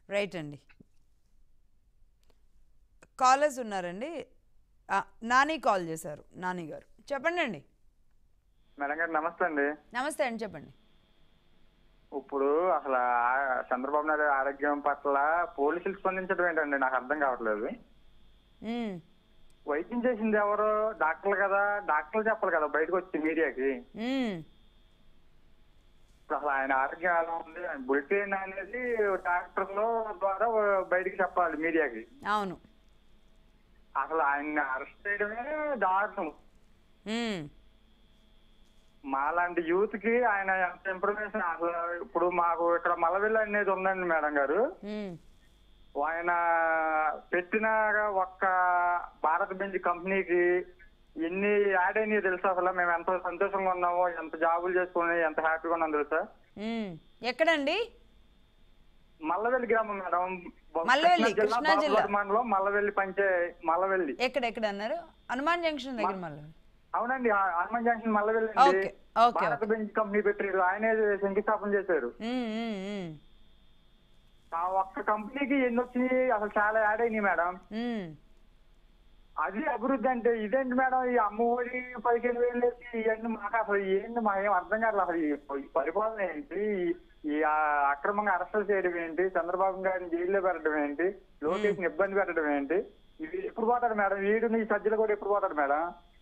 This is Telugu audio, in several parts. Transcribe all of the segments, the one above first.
రైట్ అండి కాలర్స్ ఉన్నారండి ఆ, నాని కాల్ చేశారు నాని గారు చెప్పండి అండి మేడం గారు నమస్తే అండి నమస్తే అండి చెప్పండి ఇప్పుడు అసలు ఆ- చంద్రబాబు నాయుడు ఆరోగ్యం పట్ల పోలీసులు స్పందించడం ఏంటండి నాకు అర్థం కావట్లేదు మ్మ్. వైద్యం చేసింది ఎవరు డాక్టర్లు కదా డాక్టర్లు చెప్పాలి కదా బయటకు వచ్చి మీడియాకి మ్మ్. ఇప్పుడు అసలు ఆయన ఆరోగ్యం ఎలా ఉంది బులెటిన్ అనేది డాక్టర్ల ద్వారా బయటికి చెప్పాలి మీడియాకి అవును అసలు ఆయన్ని అరెస్ట్ చేయడమే దారుణం మ్మ్. మాలాంటి యూత్ కి ఆయన ఎంత ఇన్ఫర్మేషన్ అసలు ఇప్పుడు మాకు ఇక్కడ మలవిల్ల అనేది ఉందండి మేడం గారు మ్మ్. ఆయన పెట్టిన ఒక్క భారత్ బెంజ్ కంపెనీకి ఎన్ని యాడ్ అయినాయి తెలుసా అసలు మేము ఎంత సంతోషంగా ఉన్నామో ఎంత జాబులు చేసుకుని ఎంత హ్యాపీగా ఉన్నాం తెలుసా మ్మ్. ఎక్కడండి మల్లవెల్లి గ్రామం మేడం మల్లవెల్లి, కృష్ణా జిల్లా కృష్ణా జిల్లా. బాపులూరు మండలం మల్లవెల్లి పంచే మల్లవెల్లి ఎక్కడ ఎక్కడ అన్నారు హనుమాన్ జంక్షన్ దగ్గర మళ్ళీ అవునండి ఆ- హనుమాన్ జంక్షన్ మల్లవెల్లి ఓకే, అండి ఓకే, భారత్ బెంజ్ కంపెనీ పెట్టారు ఆయనే శంకుస్థాపన చేశారు మ్మ్, మ్మ్, మ్మ్. ఆ ఒక్క కంపెనీకి ఎన్ని వచ్చినాయి అసలు చాలా యాడ్ అయినాయి మేడం మ్మ్. అది అభివృద్ధి అంటే ఇదేంటి మేడం ఈ అమ్మఒడి పదిహేను వేలు వేసి ఇవన్నీ మాకు అసలు ఏంటి మా ఏం అర్థం కాదు అసలు ఈ ఈ పరిపాలన ఏంటి ఈ- ఈ ఆ అక్రమంగా అరెస్టులు చేయడం ఏంటి చంద్రబాబు గారిని జైల్లో పెట్టడం ఏంటి లోకేష్ ఇబ్బంది పెట్టడం ఏంటి ఇది ఎప్పుడు పోతాడు మేడం వీడు నీ సజ్జలు కూడా ఎప్పుడు పోతాడు మేడం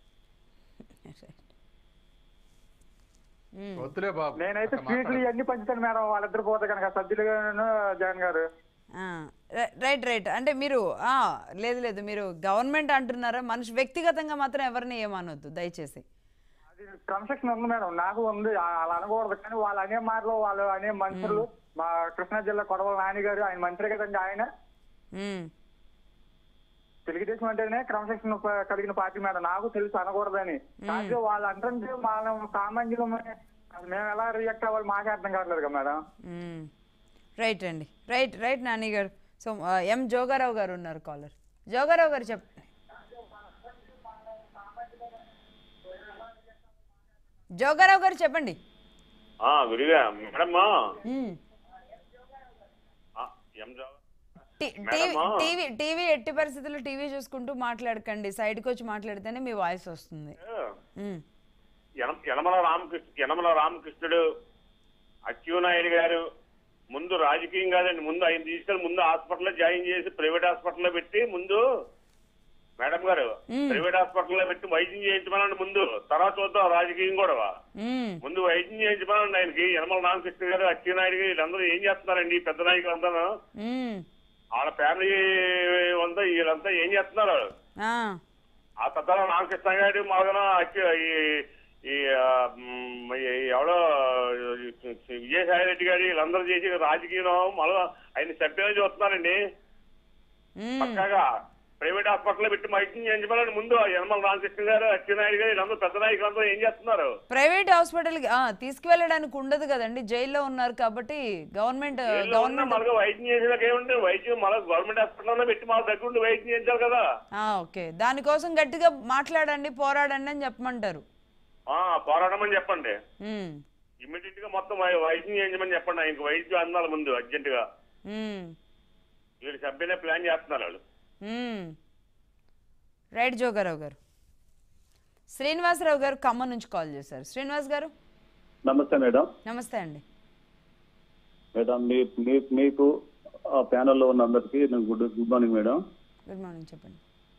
మ్మ్. వద్దులే బాబు నేనైతే అట్లా స్వీట్లు మాట్లాడకు. ఇవన్నీ పంచుతాను మేడం వాళ్ళిద్దరు పోతే కనుక సజ్జలు గారు జగన్ గారు ఆ, రై- రైట్ రైట్ అంటే మీరు ఆ, లేదు లేదు మీరు గవర్నమెంట్ అంటున్నారా మనిషి వ్యక్తిగతంగా మాత్రం ఎవరిని ఏమనొద్దు దయచేసి అది క్రమశిక్షణ ఉంది మేడం నాకు ఉంది ఆ- అలా అనకూడదు కానీ వాళ్ళు అనే మాటలు వాళ్ళు అనే మనుషులు మా కృష్ణా జిల్లా కొడవల నాని గారు ఆయన మంత్రి కదండి ఆయన మ్మ్. తెలుగుదేశం అంటేనే క్రమశిక్షణ ప- కలిగిన పార్టీ మేడం నాకు తెలుసు అనకూడదని కానీ వాళ్ళు అంటుంటే మనం సామాన్యులు మేము ఎలా రియాక్ట్ అవ్వాలి మాకే అర్థం కావట్లేదు కదా మేడం మ్మ్. రైట్ అండి రైట్ రైట్ నాని గారు సో ఆ, ఎం జోగారావు గారు ఉన్నారు కాలర్ జోగారావు గారు చెప్పండి జోగారావు గారు చెప్పండి ఆ, విడిగా మేడమ్మా మ్మ్. ఆ, ఏం జా- టీ- మేడమా. టీవీ టీవీ టీవీ ఎట్టి పరిస్థితుల్లో టీవీ చూసుకుంటూ మాట్లాడకండి సైడ్కి వచ్చి మాట్లాడితేనే మీ వాయిస్ వస్తుంది మ్మ్. యన- యనమల రామకృష్ణ యనమల రామకృష్ణుడు అచ్చెన్నాయుడు గారు ముందు రాజకీయం కాదండి ముందు ఆయన తీసుకెళ్లి ముందు హాస్పిటల్లో జాయిన్ చేసి ప్రైవేట్ హాస్పిటల్లో పెట్టి ముందు మేడం గారు ప్రైవేట్ హాస్పిటల్లో పెట్టి వైద్యం చేయించమనండి ముందు తర్వాత చూద్దాం రాజకీయం కూడా మ్మ్. ముందు వైద్యం చేయించమనండి ఆయనకి యనమల రామకృష్ణ గారు అచ్చెన్నాయుడు గారు వీళ్ళందరూ ఏం చేస్తున్నారండి ఈ పెద్ద నాయకులు అందరూ మ్మ్. వాళ్ళ ఫ్యామిలీ అంతా వీళ్ళంతా ఏం చేస్తున్నారు ఆ. ఆ పెద్ద రామకృష్ణ గారు మగన ఈ ఈ ఆ, మ్, ఈ ఎవడో విజయసాయి రెడ్డి గారు వీళ్ళందరూ చేసి రాజకీయం మళ్ళీ ఆయన సభ్యులు చూస్తున్నారండి మ్మ్. పక్కాగా ప్రైవేట్ హాస్పిటల్ పెట్టి వైద్యం చేయించమని ముందు యనమల రామకృష్ణ గారు అచ్చెన్నాయుడు గారు వీళ్ళందరూ పెద్ద నాయకులందరూ ఏం చేస్తున్నారు ప్రైవేట్ హాస్పిటల్కి ఆ, తీసుకువెళ్ళడానికి ఉండదు కదండి జైల్లో ఉన్నారు కాబట్టి గవర్నమెంట్ వీళ్ళు ఉన్న గవర్నమెంట్ మళ్ళీ వైద్యం చేసేలాగా ఏముంది వైద్యం మళ్ళీ గవర్నమెంట్ హాస్పిటల్లో పెట్టి మా దగ్గర ఉండి వైద్యం చేయించాలి కదా ఆ, ఓకే దానికోసం గట్టిగా మాట్లాడండి పోరాడండి అని చెప్పమంటారు ఆ పోరాడమని చెప్పండి మ్మ్. ఇమ్మీడియట్ గా మొత్తం వై- వైద్యం చేయించమని చెప్పండి ఆయనకు వైద్యం అందాలి ముందు అర్జెంట్ గా మ్మ్. వీళ్ళు సభ్యులే ప్లాన్ చేస్తున్నారు వాళ్ళు మ్మ్. రైట్ జోగారావు గారు శ్రీనివాసరావు గారు ఖమ్మం నుంచి కాల్ చేశారు శ్రీనివాస్ గారు నమస్తే మేడం నమస్తే అండి మేడం మీ మీ- మీకు ఆ ప్యానెల్లో ఉన్న అందరికీ నేను good good morning madam good morning చెప్పండి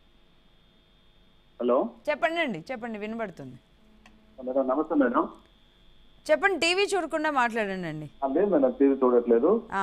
హలో చెప్పండి అండి చెప్పండి వినబడుతుంది మేడం నమస్తే మేడం చెప్పండి టీవీ చూడకుండా మాట్లాడండి అండి ఆ, లేదు మేడం టీవీ చూడట్లేదు ఆ,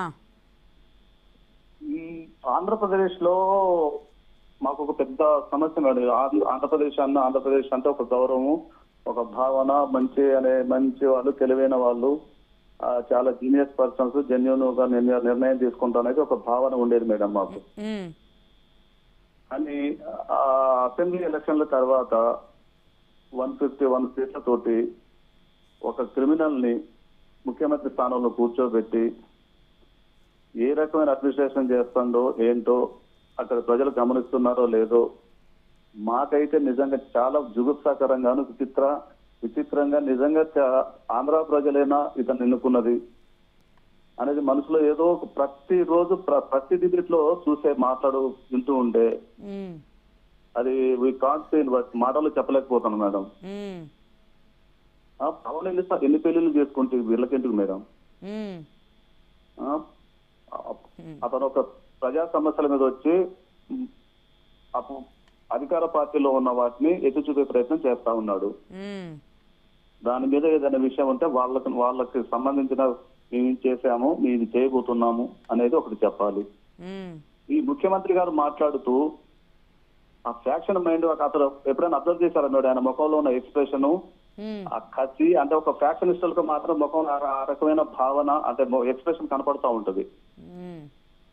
ఈ ఆంధ్రప్రదేశ్ లో మాకు ఒక పెద్ద సమస్య మేడం ఆంధ్ర- ఆంధ్రప్రదేశ్ అన్న ఆంధ్రప్రదేశ్ అంటే ఒక గౌరవము ఒక భావన మంచి అనే మంచి వాళ్ళు తెలివైన వాళ్ళు ఆ, చాలా జీనియస్ పర్సన్స్ జెన్యున్ గా నిర్ణ- నిర్ణయం తీసుకుంటానైతే ఒక భావన ఉండేది మేడం మాకు మ్మ్. కానీ ఆ అసెంబ్లీ ఎలక్షన్ల తర్వాత వన్ ఫిఫ్టీ వన్ సీట్ల తోటి ఒక క్రిమినల్ ని ముఖ్యమంత్రి స్థానంలో కూర్చోబెట్టి ఏ రకమైన అడ్మినిస్ట్రేషన్ చేస్తుందో ఏంటో అక్కడ ప్రజలు గమనిస్తున్నారో లేదో మాకైతే నిజంగా చాలా జుగుప్సాకరంగాను విచిత్ర విచిత్రంగా నిజంగా చా- ఆంధ్ర ప్రజలైనా ఇతను ఎన్నుకున్నది అనేది మనసులో ఏదో ఒక ప్రతి రోజు ప్ర- ప్రతి డిబేట్లో చూసే మాట్లాడు వింటూ ఉండే మ్మ్. అది వీ కాంట్ సే మాటలు చెప్పలేకపోతాను మేడం మ్మ్. ఆ, పవన్ ఎన్ని సా- ఎన్ని పెళ్లిళ్ళు చేసుకుంటే వీళ్ళకెందుకు మేడం మ్మ్. ఆ, ఆ, అతను ఒక ప్రజా సమస్యల మీద వచ్చి ఉమ్, అప్పు అధికార పార్టీలో ఉన్న వాటిని ఎత్తి చూపే ప్రయత్నం చేస్తా ఉన్నాడు మ్మ్. దాని మీద ఏదైనా విషయం ఉంటే వాళ్ళకి వాళ్ళకి సంబంధించిన మేము ఇది చేశాము మేము ఇది చేయబోతున్నాము అనేది ఒకటి చెప్పాలి మ్మ్. ఈ ముఖ్యమంత్రి గారు మాట్లాడుతూ ఆ ఫ్యాక్షన్ మైండ్ అతను ఎప్పుడైనా అబ్జర్వ్ చేశారా మేడం ఆయన ముఖంలో ఉన్న ఎక్స్ప్రెషన్ మ్మ్. ఆ కసి అంటే ఒక ఫ్యాక్షనిస్టులకు మాత్రం ముఖం ఆ ఆ రకమైన భావన అంటే ఎక్స్ప్రెషన్ కనపడతా ఉంటది మ్మ్.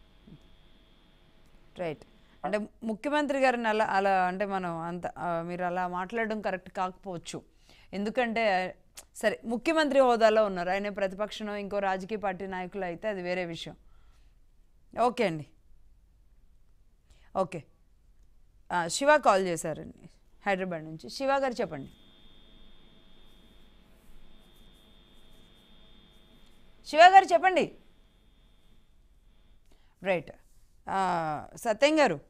రైట్ అంటే ముఖ్యమంత్రి గారిని అలా అలా అంటే మనం అంత ఆ, మీరు అలా మాట్లాడడం కరెక్ట్ కాకపోవచ్చు ఎందుకంటే సరే ముఖ్యమంత్రి హోదాలో ఉన్నారు ఆయన ప్రతిపక్షం ఇంకో రాజకీయ పార్టీ నాయకులు అయితే అది వేరే విషయం ఓకే అండి ఓకే ఆ, శివ కాల్ చేశారండి హైదరాబాద్ నుంచి శివ గారు చెప్పండి శివ గారు చెప్పండి రైట్ ఆ, సత్యం గారు